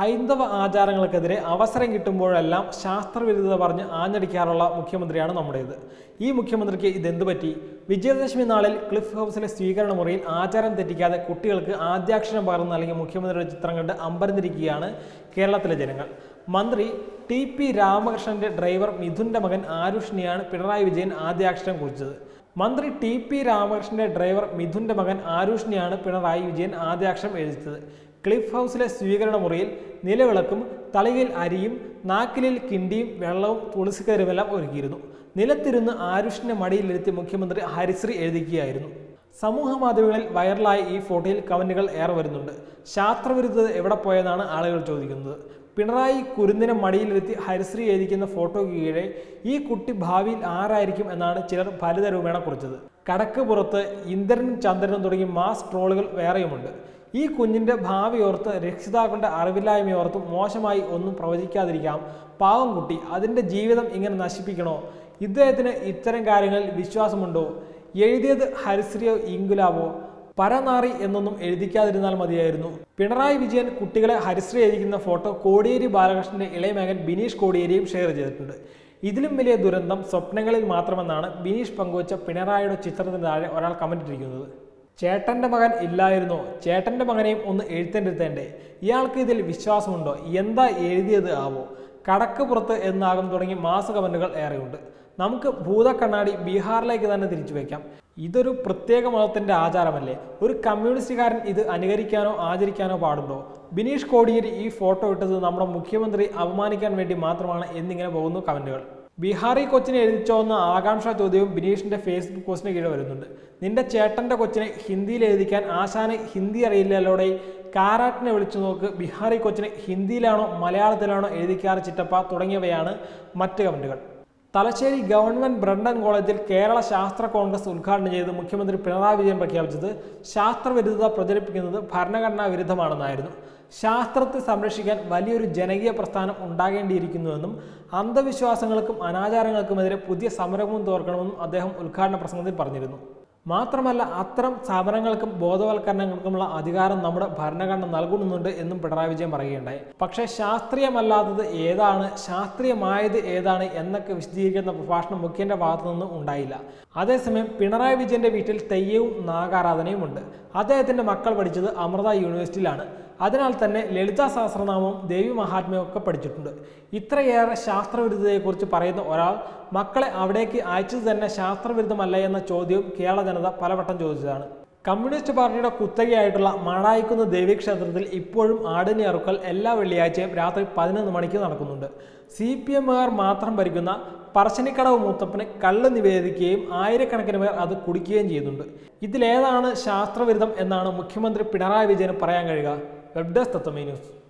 ഹൈന്ദവ ആചാരങ്ങൾക്കെതിരെ അവസരം കിട്ടുമ്പോഴെല്ലാം ശാസ്ത്രവിരുദ്ധത പറഞ്ഞ് ആഞ്ഞടിക്കാറുള്ള മുഖ്യമന്ത്രിയാണ് നമ്മുടേത് ഈ മുഖ്യമന്ത്രിക്ക് ഇതെന്ത് പറ്റി വിജയദശമി നാളിൽ ക്ലിഫ് ഹൗസിലെ സ്വീകരണ മുറിയിൽ ആചാരം തെറ്റിക്കാതെ കുട്ടികൾക്ക് ആദ്യാക്ഷരം പകർന്നു നൽകിയ മുഖ്യമന്ത്രിയുടെ ചിത്രം കണ്ട് അമ്പരന്നിരിക്കുകയാണ് കേരളത്തിലെ ജനങ്ങൾ മന്ത്രി ടി പി രാമകൃഷ്ണന്റെ ഡ്രൈവർ മിഥുന്റെ മകൻ ആരുഷിനെയാണ് പിണറായി വിജയൻ ആദ്യാക്ഷരം കുറിച്ചത് മന്ത്രി ടി പി രാമകൃഷ്ണന്റെ ഡ്രൈവർ മിഥുന്റെ മകൻ ആരുഷിനെയാണ് പിണറായി വിജയൻ ആദ്യാക്ഷരം എഴുതിച്ചത് ക്ലിഫ് ഹൗസിലെ സ്വീകരണ മുറിയിൽ നിലവിളക്കും തലയിൽ അരിയും നാക്കിലിൽ കിണ്ടിയും വെള്ളവും തുളസിക്കരുമെല്ലാം ഒരുക്കിയിരുന്നു നിലത്തിരുന്ന് ആരുഷിന്റെ മടിയിലിരുത്തി മുഖ്യമന്ത്രി ഹരിശ്രീ എഴുതിക്കുകയായിരുന്നു സമൂഹ മാധ്യമങ്ങളിൽ വൈറലായ ഈ ഫോട്ടോയിൽ കമന്റുകൾ ഏറെ വരുന്നുണ്ട് ശാസ്ത്രവിരുദ്ധത എവിടെ പോയെന്നാണ് ആളുകൾ ചോദിക്കുന്നത് പിണറായി കുരുന്നിനെ മടിയിലിരുത്തി ഹരിശ്രീ എഴുതിക്കുന്ന ഫോട്ടോയ്ക്ക് കീഴെ ഈ കുട്ടി ഭാവിയിൽ ആരായിരിക്കും എന്നാണ് ചിലർ ഫലിത രൂപേണ കുറിച്ചത് കടക്ക് പുറത്ത് ഇന്ദ്രനും ചന്ദ്രനും തുടങ്ങി മാസ് ട്രോളുകൾ വേറെയുമുണ്ട് ഈ കുഞ്ഞിന്റെ ഭാവി ഓർത്ത് രക്ഷിതാക്കളുടെ അറിവില്ലായ്മയോർത്ത് മോശമായി ഒന്നും പ്രവചിക്കാതിരിക്കാം പാവം കുട്ടി അതിൻ്റെ ജീവിതം ഇങ്ങനെ നശിപ്പിക്കണോ ഇദ്ദേഹത്തിന് ഇത്തരം കാര്യങ്ങളിൽ വിശ്വാസമുണ്ടോ എഴുതിയത് ഹരിശ്രീയോ ഇങ്കുലാവോ പരനാറി എന്നൊന്നും എഴുതിക്കാതിരുന്നാൽ മതിയായിരുന്നു പിണറായി വിജയൻ കുട്ടികളെ ഹരിശ്രീ എഴുതിക്കുന്ന ഫോട്ടോ കോടിയേരി ബാലകൃഷ്ണന്റെ ഇളയ മകൻ ബിനീഷ് കോടിയേരിയും ഷെയർ ചെയ്തിട്ടുണ്ട് ഇതിലും വലിയ ദുരന്തം സ്വപ്നങ്ങളിൽ മാത്രമെന്നാണ് ബിനീഷ് പങ്കുവച്ച പിണറായിയുടെ ചിത്രത്തിന് താഴെ ഒരാൾ കമന്റ് ഇട്ടിരിക്കുന്നത് ചേട്ടന്റെ മകൻ ഇല്ലായിരുന്നോ ചേട്ടന്റെ മകനെയും ഒന്ന് എഴുത്തേണ്ടിരുത്തേണ്ടേ ഇയാൾക്ക് ഇതിൽ വിശ്വാസമുണ്ടോ എന്താ എഴുതിയത് ആവോ കടക്ക് പുറത്ത് എന്നാകും തുടങ്ങി മാസ കമന്റുകൾ ഏറെയുണ്ട് നമുക്ക് ഭൂതക്കണ്ണാടി ബീഹാറിലേക്ക് തന്നെ തിരിച്ചു വയ്ക്കാം ഇതൊരു പ്രത്യേക മതത്തിന്റെ ആചാരമല്ലേ ഒരു കമ്മ്യൂണിസ്റ്റുകാരൻ ഇത് അനുകരിക്കാനോ ആചരിക്കാനോ പാടുണ്ടോ ബിനീഷ് കോടിയേരി ഈ ഫോട്ടോ ഇട്ടത് നമ്മുടെ മുഖ്യമന്ത്രി അപമാനിക്കാൻ വേണ്ടി മാത്രമാണ് എന്നിങ്ങനെ പോകുന്നു കമന്റുകൾ ബീഹാറി കൊച്ചിനെ എഴുതിച്ചോ എന്ന ആകാംക്ഷ ചോദ്യവും ബിനീഷിന്റെ ഫേസ്ബുക്ക് പോസ്റ്റിന് കീഴെ വരുന്നുണ്ട് നിന്റെ ചേട്ടന്റെ കൊച്ചിനെ ഹിന്ദിയിൽ എഴുതിക്കാൻ ആശാന് ഹിന്ദി അറിയില്ലല്ലോടെ കാരാട്ടിനെ വിളിച്ചു നോക്ക് ബീഹാറി കൊച്ചിനെ ഹിന്ദിയിലാണോ മലയാളത്തിലാണോ എഴുതിക്കാറ് ചിറ്റപ്പ തുടങ്ങിയവയാണ് മറ്റ് കമന്റുകൾ തലശ്ശേരി ഗവൺമെന്റ് ബ്രണ്ടൻ കോളേജിൽ കേരള ശാസ്ത്ര കോൺഗ്രസ് ഉദ്ഘാടനം ചെയ്ത് മുഖ്യമന്ത്രി പിണറായി വിജയൻ പ്രഖ്യാപിച്ചത് ശാസ്ത്രവിരുദ്ധത പ്രചരിപ്പിക്കുന്നത് ഭരണഘടനാ വിരുദ്ധമാണെന്നായിരുന്നു ശാസ്ത്രത്തെ സംരക്ഷിക്കാൻ വലിയൊരു ജനകീയ പ്രസ്ഥാനം ഉണ്ടാകേണ്ടിയിരിക്കുന്നുവെന്നും അന്ധവിശ്വാസങ്ങൾക്കും അനാചാരങ്ങൾക്കുമെതിരെ പുതിയ സമരവും തോർക്കണമെന്നും അദ്ദേഹം ഉദ്ഘാടന പ്രസംഗത്തിൽ പറഞ്ഞിരുന്നു മാത്രമല്ല അത്തരം സ്ഥാപനങ്ങൾക്കും ബോധവൽക്കരണങ്ങൾക്കുമുള്ള അധികാരം നമ്മുടെ ഭരണഘടന നൽകുന്നുണ്ട് എന്നും പിണറായി വിജയൻ പറയുകയുണ്ടായി പക്ഷേ ശാസ്ത്രീയമല്ലാത്തത് ഏതാണ് ശാസ്ത്രീയമായത് ഏതാണ് എന്നൊക്കെ വിശദീകരിക്കുന്ന പ്രഭാഷണം മുഖ്യന്റെ ഭാഗത്തു നിന്ന് ഉണ്ടായില്ല അതേസമയം പിണറായി വിജയന്റെ വീട്ടിൽ തെയ്യവും നാഗാരാധനയും ഉണ്ട് അദ്ദേഹത്തിന്റെ മക്കൾ പഠിച്ചത് അമൃത യൂണിവേഴ്സിറ്റിയിലാണ് അതിനാൽ തന്നെ ലളിതാ സഹസ്രനാമവും ദേവി മഹാത്മ്യവും ഒക്കെ പഠിച്ചിട്ടുണ്ട് ഇത്രയേറെ ശാസ്ത്രവിരുദ്ധതയെക്കുറിച്ച് പറയുന്ന ഒരാൾ മക്കളെ അവിടേക്ക് അയച്ചത് തന്നെ ശാസ്ത്രവിരുദ്ധമല്ല എന്ന ചോദ്യവും കേരള ജനത പലവട്ടം ചോദിച്ചതാണ് കമ്മ്യൂണിസ്റ്റ് പാർട്ടിയുടെ കുത്തകയായിട്ടുള്ള മാടായിക്കുന്ന് ദേവീക്ഷേത്രത്തിൽ ഇപ്പോഴും ആടിനെ അറുക്കൽ എല്ലാ വെള്ളിയാഴ്ചയും രാത്രി പതിനൊന്ന് മണിക്ക് നടക്കുന്നുണ്ട് സി പി എമ്മുകാർ മാത്രം ഭരിക്കുന്ന പറശ്ശിനിക്കടവ് മൂത്തപ്പന് കള്ള് നിവേദിക്കുകയും ആയിരക്കണക്കിന് പേർ അത് കുടിക്കുകയും ചെയ്യുന്നുണ്ട് ഇതിലേതാണ് ശാസ്ത്രവിരുദ്ധം എന്നാണ് മുഖ്യമന്ത്രി പിണറായി വിജയന് പറയാൻ കഴിയുക വെബ് ഡെസ്ക് തത്വമേ ന്യൂസ്